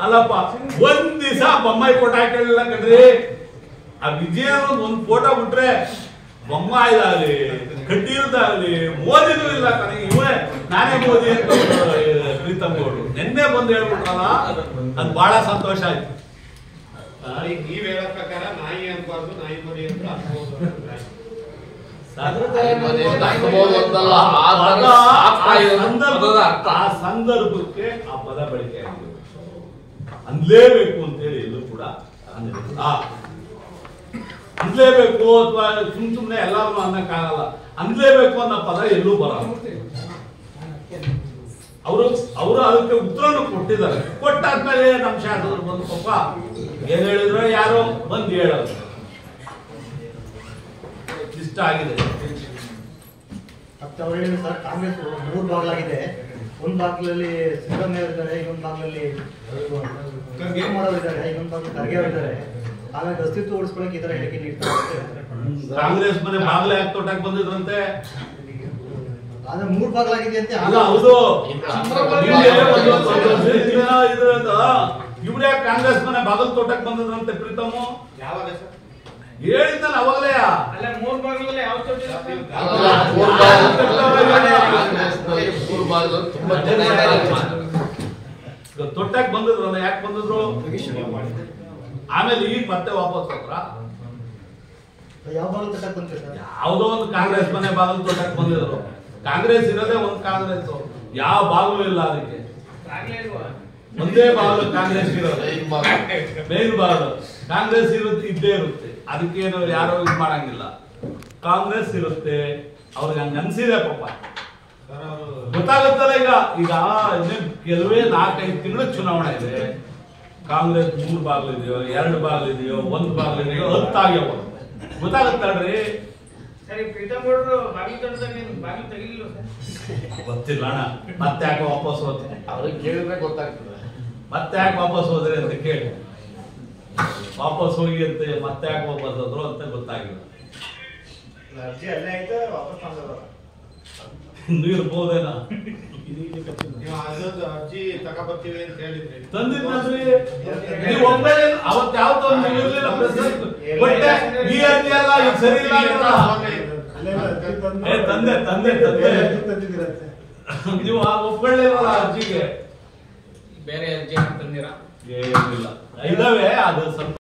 ಅಲ್ಲಪ್ಪ ಒಂದ್ ದಿವಸ ಬೊಮ್ಮಾಯಿ ಫೋಟೋ ಹಾಕಿಲ್ಲ ಕಣ್ರಿ ಆ ವಿಜಯ ಒಂದ್ ಫೋಟೋ ಬಿಟ್ರೆ ಬೊಮ್ಮಾಯಿದಾಗ್ಲಿ ಕಡ್ಡಿಲ್ದಾಗ್ಲಿ ಮೋದಿನೂ ಇಲ್ಲ ಕಣ ಇವೇ ನಾನೇ ಮೋದಿ ಅಂತ ಪ್ರೀತಮ್ ಗೌಡ್ರು ನಿನ್ನೆ ಬಂದು ಹೇಳ್ಬಿಟ್ರಲ್ಲ ಅದು ಬಹಳ ಸಂತೋಷ ಆಯ್ತು ಈಗ ನೀವ್ ಹೇಳೋ ಪ್ರಕಾರ ನಾಯಿ ಅನ್ಬಾರ್ದು ನಾಯಿ ಮರಿ ಅಂತ ಅನ್ಬೋದು ಹಾಕ್ಬೋದು ಅಂತಲ್ಲ, ಆ ತರ ಪದ, ಆಗ್ತಾ ಆ ಇದೆ. ಸಂದರ್ಭ- ಪದದ ಅರ್ಥ. ಆ ಸಂದರ್ಭಕ್ಕೆ ಆ ಪದ ಬಳಕೆ ಆಗಿದೆ ಅನ್ಲೇಬೇಕು ಅಂತೇಳಿ ಎಲ್ಲೂ ಕೂಡ ಅಂದಿಲ್ಲ. ಅನ್ಲೇಬೇಕು ಅಥವಾ ಸುಮ್ ಸುಮ್ನೆ ಎಲ್ಲಾರು ಅನ್ನಕ್ಕಾಗಲ್ಲ ಅನ್ಲೇಬೇಕು ಅನ್ನೋ ಪದ ಎಲ್ಲೂ ಬರಲ್ಲ ಅವರು ಅವರು ಅದಕ್ಕೆ ಉತ್ತರನು ಕೊಟ್ಟಿದ್ದಾರೆ ಕೊಟ್ಟಾದ್ಮೇಲೆ ನಮ್ಮ ಶಾಸಕರು ಬಂದು ಪಾಪ ಏನ್ ಹೇಳಿದ್ರು ಯಾರೋ ಬಂದು ಹೇಳೋದು ಇಷ್ಟ ಆಗಿದೆ ಮತ್ತೆ ಅವ್ರು ಹೇಳಿದ್ರು ಸರ್ ಕಾಂಗ್ರೆಸ್ ಮೂರು ಬಾಗ್ಲಾಗಿದೆ ಒಂದ್ ಬಾಗ್ಲಲ್ಲಿ ಸಿದ್ದರಾಮಯ್ಯ ಇದ್ದಾರೆ ಇನ್ನೊಂದ್ ಬಾಗ್ಲಲ್ಲಿ ಖರ್ಗೆ ಮಾಡೋರು ಇದ್ದಾರೆ ಇನ್ನೊಂದ್ ಬಾಗ್ಲು ಖರ್ಗೆ ಅವ್ರು ಇದ್ದಾರೆ ಹಾಗಾಗಿ ಅಸ್ತಿತ್ವ ಉಳಿಸ್ಕೊಳಕ್ ಈ ತರ ಹೇಳಿಕೆ ನೀಡ್ತಾರೆ ಅಂತ ಹೇಳ್ತಾರೆ. ಕಾಂಗ್ರೆಸ್ ಮನೆ ಬಾಗ್ಲೆ ಹಾಕಿ ತೋಟಕ್ಕೆ ಬಂದಿದ್ರಂತೆ ಆದ್ರೆ ಮೂರ್ ಬಾಗ್ಲಾಗಿದೆ ಅಂತ ಅಲ್ಲ ಹೌದು ಇವ್ರೇ ಕಾಂಗ್ರೆಸ್ ಮನೆ ಬಾಗಲ್ ತೋಟಕ್ಕೆ ಬಂದಿದ್ರಂತೆ ಪ್ರೀತಮು ಯಾವಾಗ ಸರ್ ಹೇಳಿದ್ನಲ್ಲ ಅವಾಗಲೇ ಅಲ್ಲ ಮೂರ್ ಬಾಗಿಲಲ್ಲಿ ಯಾವ ಚೋಟಿ ಇರುತ್ತೆ? ಅಲ್ಲ, ಮೂರು ಬಾಗಿಲು ಕಾಂಗ್ರೆಸ್ನಲ್ಲಿ ಮೂರು ಬಾಗಿಲು ತುಂಬಾ ಜನ ಇದ್ದಾರೆ. ತೊಟ್ಟಕ್ಕೆ ಬಂದಿದ್ರಲ್ಲ ಯಾಕೆ ಬಂದಿದ್ರು ಆಮೇಲೆ ಈಗ ಮತ್ತೆ ವಾಪಸ್ ಹೋದ್ರ ಯಾವ ಬಾಗ್ಲು ತಟ್ಟಕ್ ಬಂದ್ರೆ ಸರ್ ಯಾವುದೋ ಒಂದು ಕಾಂಗ್ರೆಸ್ ಮನೆ ಬಾಗಿಲು ತೋಟಕ್ಕೆ ಬಂದಿದ್ರು ಕಾಂಗ್ರೆಸ್ ಇರೋದೇ ಒಂದು ಕಾಂಗ್ರೆಸ್ ಯಾವ ಬಾಗಿಲು ಇಲ್ಲ ಅದಕ್ಕೆ ಆಗ್ಲೇ ಇಲ್ವಾ? ಒಂದೇ ಬಾಗಿಲು ಕಾಂಗ್ರೆಸ್ ಇರೋದು ಐದು ಬಾಗಿಲು. ಮೇನ್ ಬಾರ್ಡರ್ ಕಾಂಗ್ರೆಸ್ ಇರುತ್ತೆ ಇದ್ದೇ ಇರುತ್ತೆ ಅದಕ್ಕೇನು ಯಾರೋ ಇದು ಮಾಡಂಗಿಲ್ಲ ಕಾಂಗ್ರೆಸ್ ಇರುತ್ತೆ ಅವ್ರಿಗೆ ಹಂಗ ಅನ್ಸಿದೆ ಪಾಪ ಸರ್ ಅವರು ಗೊತ್ತಾಗುತ್ತಲ್ಲ ಈಗ ಈಗ ಇನ್ನೇನ್ ಕೆಲವೇ ನಾಲ್ಕೈದು ತಿಂಗಳು ಚುನಾವಣೆ ಇದೆ ಕಾಂಗ್ರೆಸ್ ಮೂರು ಬಾಗ್ಲು ಇದೆಯೋ ಎರಡು ಬಾಗ್ಲು ಇದೆಯೋ ಒಂದು ಬಾಗ್ಲು ಇದೆಯೋ ಹತ್ತಾಗ್ಯಾವ ಗೊತ್ತಾಗುತ್ತಲ್ರಿ ಸರಿ ಪ್ರೀತಮ್ ಗೌಡ್ರು ಬಾಗಿಲು ತಟ್ಟದಾಗ ನೀನು ಬಾಗಿಲು ತೆಗಿಲಿಲ್ಲ ಸರ್ ಗೊತ್ತಿಲ್ಲ ಅಣ್ಣ ಮತ್ತೆ ಯಾಕೆ ವಾಪಸ್ ಹೋದ್ರೆ ಅವ್ರಿಗೆ ಕೇಳಿದ್ರೆ ಗೊತ್ತಾಗ್ತದೆ ಮತ್ತೆ ಯಾಕೆ ವಾಪಸ್ ಹೋದ್ರಿ ಅಂತ ಕೇಳಿ ವಾಪಸ್ ಹೋಗಿ ಅಂತ ಮತ್ತೆ ಯಾಕೆ ವಾಪಸ್ ಹೋದ್ರು ಅಂತ ಗೊತ್ತಾಗಿಲ್ಲ ಅರ್ಜಿ ಅಲ್ಲೇ ಐತೆ ವಾಪಸ್ ತಂದದ ಇನ್ನೂ ಇರ್ಬೋದೇನೋ ನೀವು ಅದೊಂದು ಅರ್ಜಿ ತಗೊಬರ್ತೀವಿ ಅಂತ ಹೇಳಿದ್ರಿ ತಂದಿದ್ನಲ್ರಿ ನೀವು ಒಬ್ಬರೇ ಅವತ್ ಯಾವ ತಂದು ಇರ್ಲಿಲ್ಲ ಪ್ರೆಸಿಡೆಂಟ್ ಬಟ್ಟೆ ಈ ಅರ್ಜಿ ಅಲ್ಲ ಇದು ಸರಿ ಇಲ್ಲ ಅನ್ನಲ್ಲ. ಏ ತಂದೆ ತಂದೆ ತಂದೆ ನೀವು ಆ ಒಪ್ಕೊಳ್ಳಿರಲ್ಲ ಅರ್ಜಿಗೆ ಬೇರೆ ಅರ್ಜಿ ತಂದಿರಾ ಏನಿಲ್ಲ ಇದಾವೆ ಅದು ಸ್ವಲ್ಪ